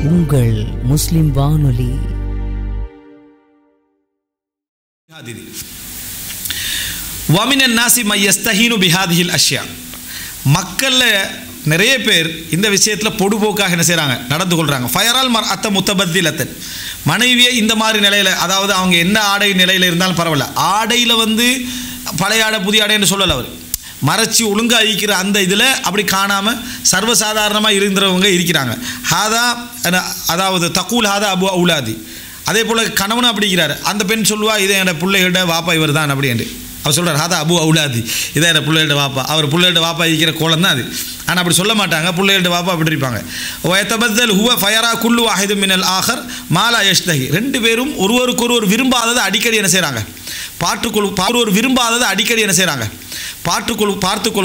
உங்கள் முஸ்லிம் வானொலி هذه ومن الناس من يستهين بهذه الاشياء மக்கள்ல நிறைய பேர் இந்த விஷயத்தில் பொடுபோக்காக என்ன செய்கிறாங்க நடந்து கொள்கிறாங்க ஃபயரால் மர் அத்த முத்தபத்திலத்தன் மனைவியை இந்த மாதிரி நிலையில் அதாவது அவங்க என்ன ஆடை நிலையில் இருந்தாலும் பரவாயில்ல ஆடையில் வந்து பழைய ஆடை புதிய ஆடைன்னு சொல்லலை அவர் மறைச்சி ஒழுங்காக இருக்கிற அந்த இதில் அப்படி காணாமல் சர்வசாதாரணமாக இருந்தவங்க இருக்கிறாங்க ஹாதா அன- அதாவது தக்கூல் ஹாதா அபு அவுலாதி அதே போல் கணவனும் அப்படிங்கிறாரு அந்த பெண் சொல்லுவா இதை என் பிள்ளைகிட்ட வாப்பா இவர் தான் அப்படின்ட்டு அவர் சொல்கிறார் ஹாதா அபு அவுலாதி இதை என் பிள்ளைகிட்ட வாப்பா அவர் பிள்ளைகிட்ட வாப்பா இருக்கிற கோலம் தான் அது ஆனால் அப்படி சொல்ல மாட்டாங்க பிள்ளைகிட்ட வாப்பா அப்படி இருப்பாங்க ஒயத்தபத்தல் ஹுவ ஃபயரா குல்லு வாஹிது மினல் ஆஹர் மாலா யஷ்தஹி ரெண்டு பேரும் ஒருவருக்கொருவர் விரும்பாததை அடிக்கடி என்ன செய்கிறாங்க பாட்டுக்கொள் ஒருவர் விரும்பாததை அடிக்கடி என்ன செய்கிறாங்க பாட்டுக்கொள் பார்த்துக்கொள்